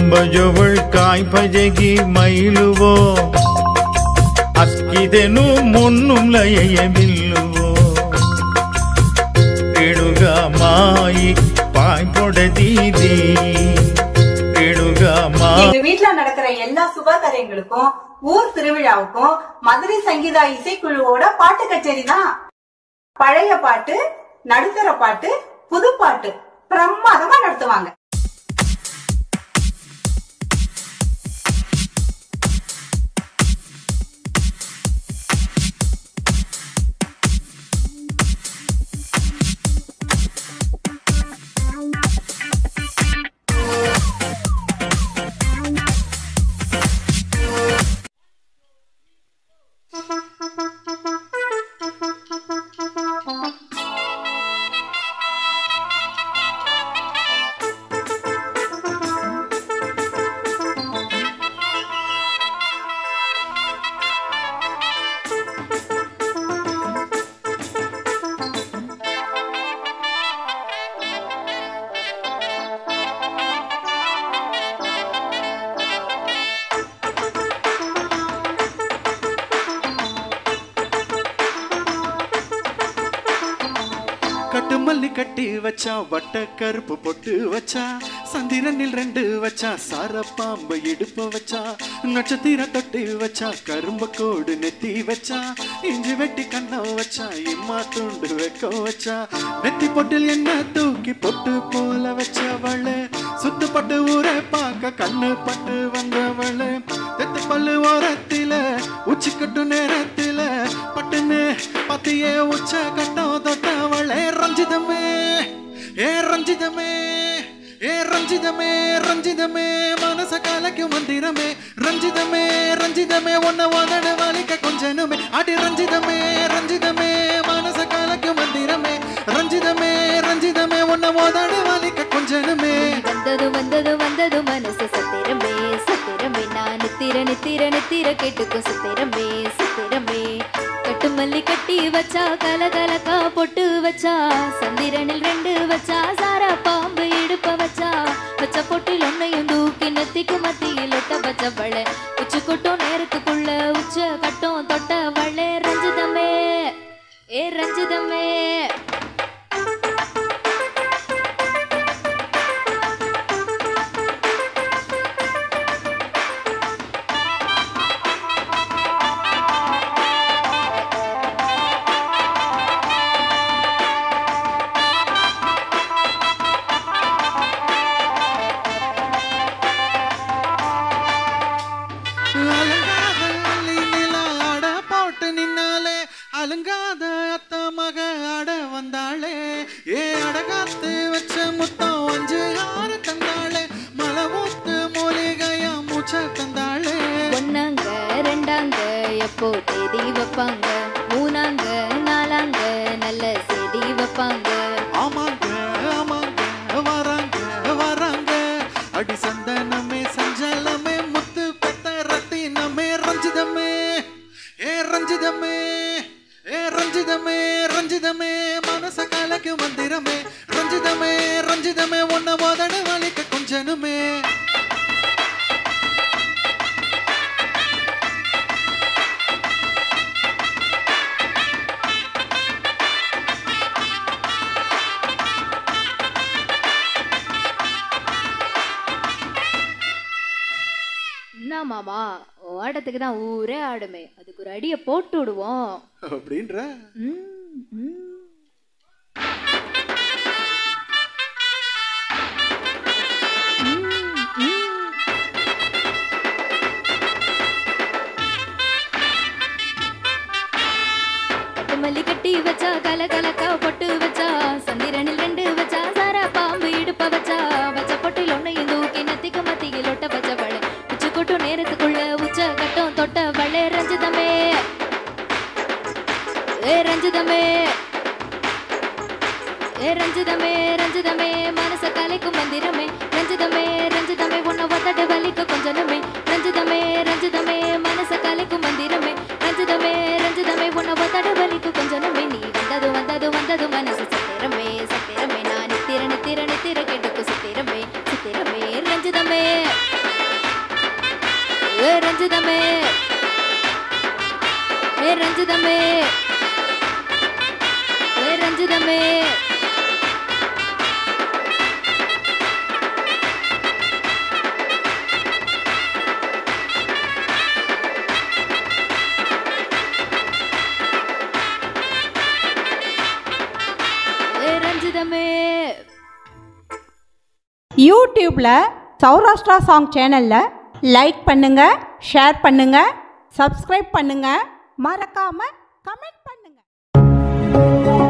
ಅಂಬಜೊವಳ್ ಕಾಯ್ಪಜಗಿ ಮೈಲುವೋ ಅಸ್ಕಿದೆನು ಮುನ್ನುಂ ಲಯೆಯ ಬಿಲ್ಲುವೋ ರೇಣುಗಾ ಮಾಯಿ ಪಾಯ್ பொடதீதி ರೇಣುಗா மாய் எங்க வீட்ல நடக்கிற எல்லா சுப காரியங்களுக்கும் ஊர் திருவிழாவுக்கும் மதுரை சங்கீதா இசைக்குழுவோட பாட்டு கச்சேரி தான் பழைய பாட்டு நடுத்தர பாட்டு புது பாட்டு பிரமாதமா நடத்துவாங்க கட்டு மல்லி கட்டி வச்சா வட்ட கருப்பு பொட்டு வச்சா சந்திரனில் ரெண்டு வச்சா சார பாம்பு இடுப்பு வச்சா நட்சத்திர தொட்டு வச்சா கரும்பு கோடு நெத்தி வச்சா இஞ்சி வெட்டி கண்ணம் வச்சா இம்மா துண்டு வைக்க வச்சா நெத்தி பொட்டில் என்ன தூக்கி பொட்டு போல வச்சவளே சுத்து பட்டு ஊரை பார்க்க கண்ணு பட்டு வந்தவளே தெத்து பல்லு ஓரத்தில உச்சி கட்டு நேரத்தில பட்டுன்னு பத்தியே உச்ச கட்டம் தொட்டவளே ரஞ்சிதமே ஏ ரஞ்சிதமே ஏ ரஞ்சிதமே ரஞ்சிதமே மனச கலக்கும் மந்திரமே ரஞ்சிதமே ரஞ்சிதமே உன்ன உதடு வலிக்க கொஞ்சனுமே அடி ரஞ்சிதமே ரஞ்சிதமே மனச கலக்கும் மந்திரமே ரஞ்சிதமே ரஞ்சிதமே உன்ன உதடு வலிக்க கொஞ்சனுமே வந்தது வந்தது வந்தது மனசு சத்திரமே சத்திரமே நான் நித்திர நித்திர நித்திர கேட்டுக்கோ சத்திரமே சத்திரமே கட்டு மல்லி கட்டி வச்சா கலகலக்கா பொட்டு வச்சா சந்திரனில் ரெண்டு வச்சா சாரா பாம்பு இடுப்ப வச்சா வச்ச பொட்டில் ஒன்னையும் தூக்கி நெத்திக்கு மத்தியில் ஒட்ட வச்ச வள உச்சி கொட்டும் நேரத்துக்குள்ள உச்ச கட்டும் தொட்ட வளே ரஞ்சிதமே ஏ ரஞ்சிதமே அலங்காத அள்ளி நிலா ஆட போட்டு நின்னாலே அலங்காத அத்த மக ஆட வந்தாளே ஏ அடகாத்து வச்ச முத்தம் அஞ்சு ஆறு தந்தாளே மலை ஊத்து மூலிகையா மூச்ச தந்தாளே ஒன்னாங்க ரெண்டாங்க எப்போ தேதி வைப்பாங்க மூணாங்க நாலாங்க நல்ல செடி வைப்பாங்க ஆமாங்க ஆமாங்க வராங்க வராங்க அடி சந்தனமே சஞ்சலமே முத்து பெத்த ரத்தினமே ரஞ்சிதமே ஏ ரஞ்சிதமே ஏ ரஞ்சிதமே ரஞ்சிதமே மனச கலக்கு மந்திரமே ரஞ்சிதமே ரஞ்சிதமே உன்ன உதடு வலிக்க கொஞ்சனுமே என்ன மாமா ஆடத்துக்கு தான் ஊரே ஆடுமே அதுக்கு ஒரு அடியை போட்டு விடுவோம் அப்படின்ற ம், ம். ம், ம். கட்டு மல்லி கட்டி வச்சா கல கலக்கா பொட்டு வச்சா சந்திரனில் ரெண்டு வச்சா சாரா பாம்பு இடுப்ப வச்சா வச்ச பொட்டில் ஒன்னையும் தூக்கி நத்திக்கு மத்தியில் ஒட்ட வச்ச வளை உச்சி கொட்டும் நேரத்துக்குள்ள உச்ச கட்டம் தொட்ட வளை ரஞ்சிதமே ஏ ரஞ்சிதமே ஏ ரஞ்சிதமே ரஞ்சிதமே மனச கலைக்கும் மந்திரமே ரஞ்சிதமே ரஞ்சிதமே உன்னை ஒத்தட்டு வலிக்க கொஞ்சமே ரஞ்சிதமே ரஞ்சிதமே மனச கலைக்கும் மந்திரமே ரஞ்சிதமே ரஞ்சிதமே உன்னை ஒத்தட்டு வலிக்க கொஞ்சமே நீ வந்தது வந்தது வந்தது மனசு சத்திரமே சத்திரமே நான் நித்திர நித்திர நித்திர கேட்டுக்கு சத்திரமே சத்திரமே ரஞ்சிதமே ஏ ரஞ்சிதமே ஏ ரஞ்சிதமே ஏ ரஞ்சிதமே ஏ ரஞ்சிதமே யூடியூப்ல சௌராஷ்டிரா சாங் சேனல்ல லைக் பண்ணுங்க ஷேர் பண்ணுங்க சப்ஸ்கிரைப் பண்ணுங்க மறக்காம கமெண்ட் பண்ணுங்க